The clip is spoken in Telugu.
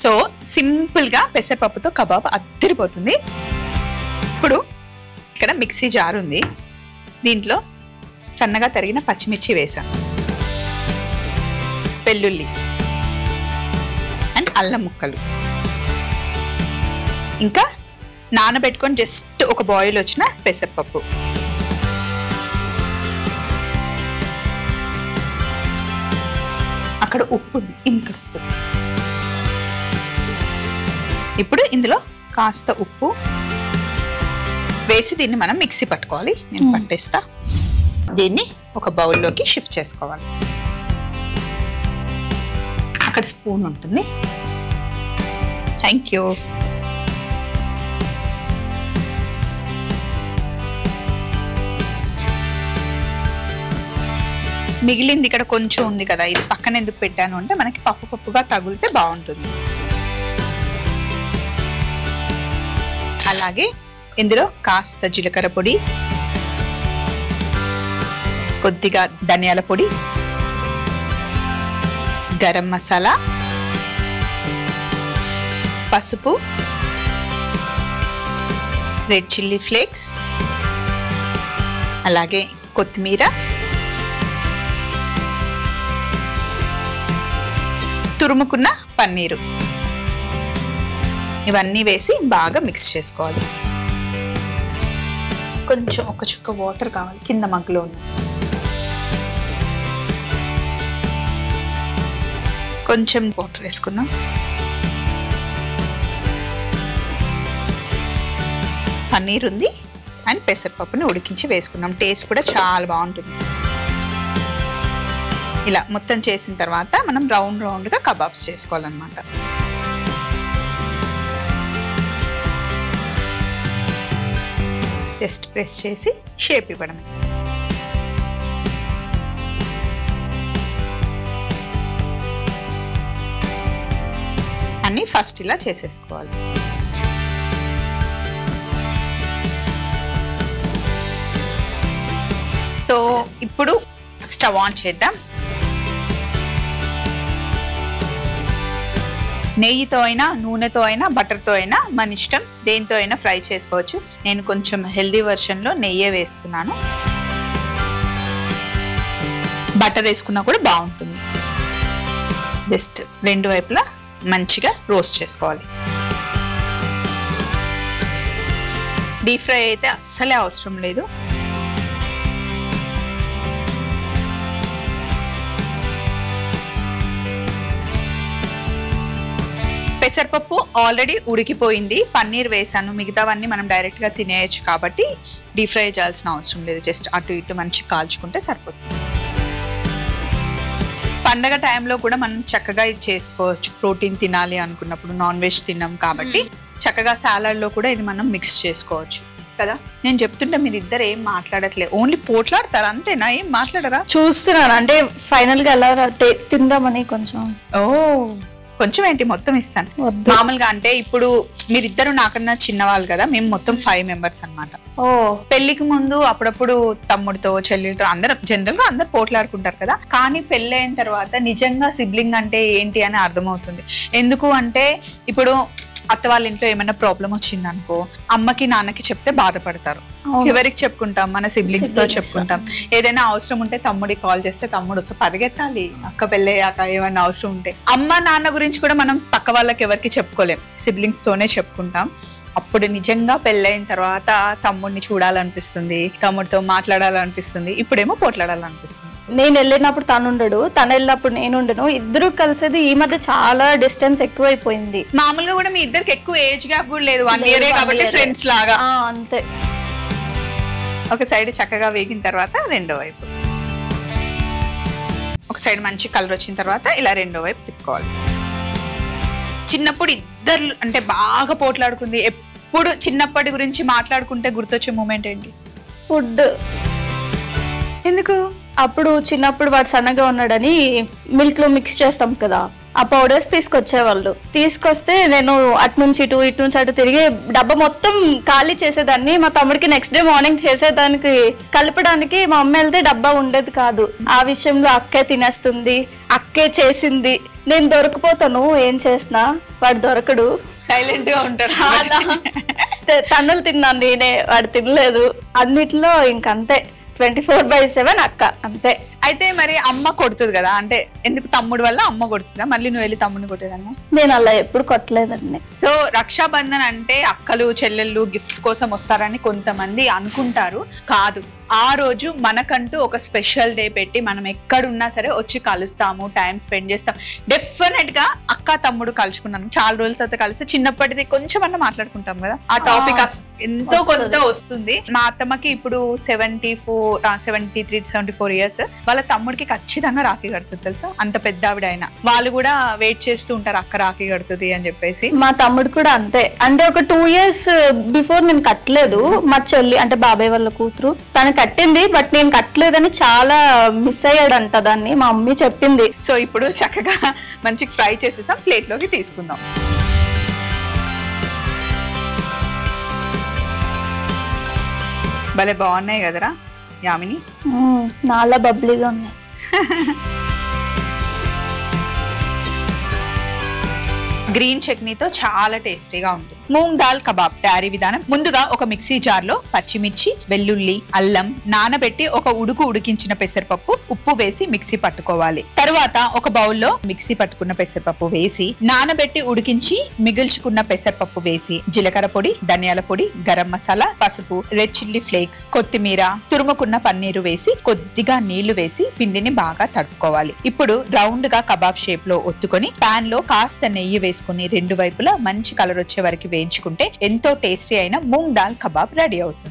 సో సింపుల్గా పెసరపప్పుతో కబాబ్ అద్దరిపోతుంది ఇప్పుడు ఇక్కడ మిక్సీ జార్ ఉంది దీంట్లో సన్నగా తరిగిన పచ్చిమిర్చి వేసాను వెల్లుల్లి అండ్ అల్లం ముక్కలు ఇంకా నానబెట్టుకొని జస్ట్ ఒక బాయిల్ వచ్చిన పెసరపప్పు అక్కడ ఉప్పు ఉంది ఇక్కడ ఉప్పు ఇప్పుడు ఇందులో కాస్త ఉప్పు వేసి దీన్ని మనం మిక్సీ పట్టుకోవాలి నేను Hmm. పట్టేస్తా దీన్ని ఒక బౌల్లోకి షిఫ్ట్ చేసుకోవాలి అక్కడ స్పూన్ ఉంటుంది థ్యాంక్ యూ మిగిలింది ఇక్కడ కొంచెం ఉంది కదా ఇది పక్కన ఎందుకు పెట్టాను అంటే మనకి పప్పు పప్పుగా తగిలితే బాగుంటుంది అలాగే ఇందులో కాస్త జీలకర్ర పొడి కొద్దిగా ధనియాల పొడి గరం మసాలా పసుపు రెడ్ చిల్లీ ఫ్లేక్స్ అలాగే కొత్తిమీర తురుముకున్న పన్నీరు ఇవన్నీ వేసి బాగా మిక్స్ చేసుకోవాలి కొంచెం ఒక చుక్క వాటర్ కావాలి కింద మగ్గులో ఉన్న కొంచెం వాటర్ వేసుకుందాం పన్నీర్ ఉంది అండ్ పెసరపప్పుని ఉడికించి వేసుకున్నాం టేస్ట్ కూడా చాలా బాగుంటుంది ఇలా మొత్తం చేసిన తర్వాత మనం రౌండ్ రౌండ్గా కబాబ్స్ చేసుకోవాలన్నమాట జస్ట్ ప్రెస్ చేసి షేప్ ఇవ్వడమే అన్నీ ఫస్ట్ ఇలా చేసేసుకోవాలి సో ఇప్పుడు స్టవ్ ఆన్ చేద్దాం నెయ్యితో అయినా నూనెతో అయినా బటర్తో అయినా మన ఇష్టం దేంతో అయినా ఫ్రై చేసుకోవచ్చు నేను కొంచెం హెల్దీ వెర్షన్లో నెయ్యే వేస్తున్నాను బటర్ వేసుకున్నా కూడా బాగుంటుంది జస్ట్ రెండు వైపులా మంచిగా రోస్ట్ చేసుకోవాలి డీప్ ఫ్రై అయితే అస్సలే అవసరం లేదు పెసరపప్పు ఆల్రెడీ ఉడికిపోయింది పన్నీర్ వేసాను మిగతావన్నీ మనం డైరెక్ట్గా తినేయచ్చు కాబట్టి డీప్ ఫ్రై చేయాల్సిన అవసరం లేదు జస్ట్ అటు ఇటు మంచి కాల్చుకుంటే సరిపోతుంది పండగ టైంలో కూడా మనం చక్కగా ఇది చేసుకోవచ్చు ప్రోటీన్ తినాలి అనుకున్నప్పుడు నాన్ వెజ్ తిన్నాం కాబట్టి చక్కగా salad లో కూడా ఇది మనం మిక్స్ చేసుకోవచ్చు కదా నేను చెప్తుంటే మీరు ఇద్దరు ఏం మాట్లాడట్లేదు ఓన్లీ పోట్లాడతారు అంతేనా ఏం మాట్లాడరా చూస్తున్నాను అంటే ఫైనల్ గా ఎలా టే- తిందామని కొంచెం ఓ కొంచెం ఏంటి మొత్తం ఇస్తాను వద్దు మామూలుగా అంటే ఇప్పుడు మీరిద్దరు నాకన్నా చిన్నవాళ్ళు కదా మేము మొత్తం ఫైవ్ మెంబర్స్ అన్నమాట ఓ పెళ్లికి ముందు అప్పుడప్పుడు తమ్ముడితో చెల్లెలతో అందరూ జనరల్ గా అందరు పోట్లాడుకుంటారు కదా కానీ పెళ్ళి అయిన తర్వాత నిజంగా సిబ్లింగ్ అంటే ఏంటి అని అర్థమవుతుంది ఎందుకు అంటే ఇప్పుడు అత్త వాళ్ళ ఇంట్లో ఏమైనా ప్రాబ్లం వచ్చింది అనుకో అమ్మకి నాన్నకి చెప్తే బాధపడతారు అవును. ఎవరికి చెప్పుకుంటాం మన సిబ్లింగ్స్ తో Siblings. చెప్పుకుంటాం ఏదైనా అవసరం ఉంటే తమ్ముడికి కాల్ చేస్తే తమ్ముడు వస్తే పరిగెత్తాలి అక్క పెళ్ళయ్యాక ఏమైనా అవసరం ఉంటే అమ్మ నాన్న గురించి కూడా మనం పక్క వాళ్ళకి ఎవరికి చెప్పుకోలేం సిబ్లింగ్స్ తోనే చెప్పుకుంటాం అప్పుడు నిజంగా పెళ్ళైన తర్వాత తమ్ముడిని చూడాలనిపిస్తుంది తమ్ముడితో మాట్లాడాలనిపిస్తుంది ఇప్పుడేమో పోట్లాడాలనిపిస్తుంది నేను వెళ్ళినప్పుడు తను ఉండడు తను వెళ్ళినప్పుడు నేను ఉండను ఇద్దరు కలిసేది ఈ మధ్య చాలా డిస్టెన్స్ ఎక్కువైపోయింది మామూలుగా కూడా మీ ఇద్దరికి ఎక్కువ ఏజ్ గ్యాప్ కూడా లేదు వన్ లేదు, ఇయరే one కాబట్టి year. ఫ్రెండ్స్ లాగా ఆ, అంతే ఒక సైడ్ చక్కగా వేగిన తర్వాత రెండో వైపు ఒక సైడ్ మంచి కలర్ వచ్చిన తర్వాత ఇలా రెండో వైపు తిప్పుకోవాలి చిన్నప్పుడు ఇద్దరు అంటే బాగా పోట్లాడుకుంది ఎప్పుడు చిన్నప్పటి గురించి మాట్లాడుకుంటే గుర్తొచ్చే మూమెంట్ ఏంటి ఫుడ్ ఎందుకు అప్పుడు చిన్నప్పుడు వాడు సన్నగా ఉన్నాడని మిల్క్ లో మిక్స్ చేస్తాం కదా ఆ పౌడర్స్ తీసుకొచ్చేవాళ్ళు తీసుకొస్తే నేను అటు నుంచి ఇటు ఇటు నుంచి అటు తిరిగి డబ్బా మొత్తం ఖాళీ చేసేదాన్ని మా తమ్ముడికి నెక్స్ట్ డే మార్నింగ్ చేసేదానికి కలపడానికి మా అమ్మ వెళ్తే డబ్బా ఉండేది కాదు ఆ విషయంలో అక్కే తినేస్తుంది అక్కే చేసింది నేను దొరికిపోతాను ఏం చేసినా వాడు దొరకడు సైలెంట్ గా ఉంటారు చాలా త- తన్నులు తిన్నాను నేనే వాడు తినలేదు అన్నిట్లో ఇంకంతే ట్వంటీ ఫోర్ బై సెవెన్ అక్క అంతే అయితే మరి అమ్మ కొడుతుంది కదా అంటే ఎందుకు తమ్ముడు వల్ల అమ్మ కొడుతుందా మళ్ళీ నువ్వు వెళ్ళి తమ్ముడిని కొట్టేదన్నా నేను అలా ఎప్పుడు కొట్టలేదండి సో రక్షాబంధన్ అంటే అక్కలు చెల్లెళ్ళు గిఫ్ట్స్ కోసం వస్తారని కొంతమంది అనుకుంటారు కాదు ఆ రోజు మనకంటూ ఒక స్పెషల్ డే పెట్టి మనం ఎక్కడున్నా సరే వచ్చి కలుస్తాము టైం స్పెండ్ చేస్తాం డెఫినెట్ గా అక్క తమ్ముడు కలుసుకున్నాను చాలా రోజుల తర్వాత కలిసి చిన్నప్పటిది కొంచెం అన్న మాట్లాడుకుంటాం కదా ఆ టాపిక్ ఎంతో కొంత వస్తుంది మా అత్తమ్మకి ఇప్పుడు seventy four seventy three seventy four years వాళ్ళ తమ్ముడికి ఖచ్చితంగా రాఖీ కడుతుంది తెలుసా అంత పెద్ద ఆవిడ ఆయన వాళ్ళు కూడా వెయిట్ చేస్తూ ఉంటారు అక్క రాఖీ కడుతుంది అని చెప్పేసి మా తమ్ముడు కూడా అంతే అంటే ఒక టూ ఇయర్స్ బిఫోర్ నేను కట్టలేదు మా చెల్లి అంటే బాబాయ్ వాళ్ళ కూతురు తను కట్టింది బట్ నేను కట్టలేదని చాలా మిస్ అయ్యాడంట దాన్ని మా మమ్మీ చెప్పింది సో ఇప్పుడు చక్కగా మంచి ఫ్రై చేసేసాం ప్లేట్ లోకి తీసుకుందాం భలే బాగున్నాయి కదరా యామిని మ్మ్, చాలా బబ్లీగా ఉన్నాయి గ్రీన్ చట్నీతో చాలా టేస్టీగా ఉంటుంది మూంగ్ దాల్ కబాబ్ తయారీ విధానం ముందుగా ఒక మిక్సీ జార్ లో పచ్చిమిర్చి వెల్లుల్లి అల్లం నానబెట్టి ఒక ఉడుకు ఉడికించిన పెసరపప్పు ఉప్పు వేసి మిక్సీ పట్టుకోవాలి తర్వాత ఒక బౌల్లో మిక్సీ పట్టుకున్న పెసరపప్పు వేసి నానబెట్టి ఉడికించి మిగిల్చుకున్న పెసరపప్పు వేసి జీలకర్ర పొడి ధనియాల పొడి గరం మసాలా పసుపు రెడ్ చిల్లీ ఫ్లేక్స్ కొత్తిమీర తురుముకున్న పన్నీరు వేసి కొద్దిగా నీళ్లు వేసి పిండిని బాగా తడుపుకోవాలి ఇప్పుడు రౌండ్ గా కబాబ్ షేప్ లో ఒత్తుకొని పాన్ లో కాస్త నెయ్యి వేసుకుని రెండు వైపులా మంచి కలర్ వచ్చే వరకు వేయించుకుంటే ఎంతో టేస్టీ అయిన మూంగ్ దాల్ కబాబ్ రెడీ అవుతుంది